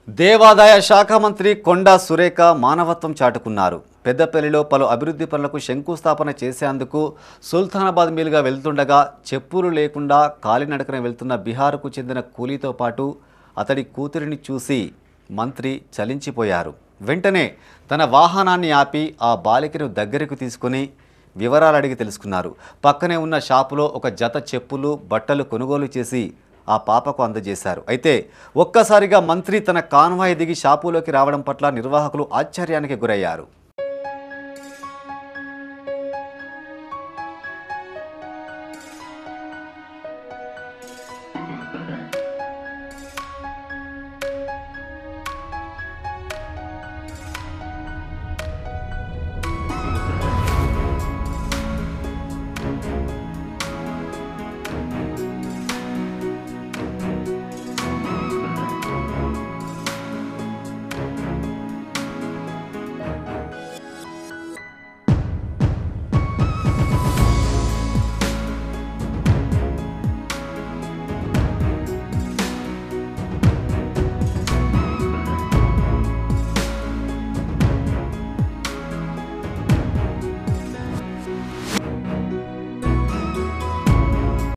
దేవాదాయ శాఖ మంత్రి కొండా సురేఖ మానవత్వం చాటుకున్నారు పెద్దపల్లిలో పలు అభివృద్ధి పనులకు శంకుస్థాపన చేసేందుకు సుల్తానాబాద్ మీదుగా వెళ్తుండగా చెప్పులు లేకుండా కాలినడకన వెళ్తున్న బీహార్కు చెందిన కూలీతో పాటు అతడి కూతురిని చూసి మంత్రి చలించిపోయారు వెంటనే తన వాహనాన్ని ఆపి ఆ బాలికను దగ్గరకు తీసుకుని వివరాలు అడిగి తెలుసుకున్నారు పక్కనే ఉన్న షాపులో ఒక జత చెప్పులు బట్టలు కొనుగోలు చేసి ఆ పాపకు అందజేశారు అయితే ఒక్కసారిగా మంత్రి తన కాన్వాయ్ దిగి షాపులోకి రావడం పట్ల నిర్వాహకులు ఆశ్చర్యానికి గురయ్యారు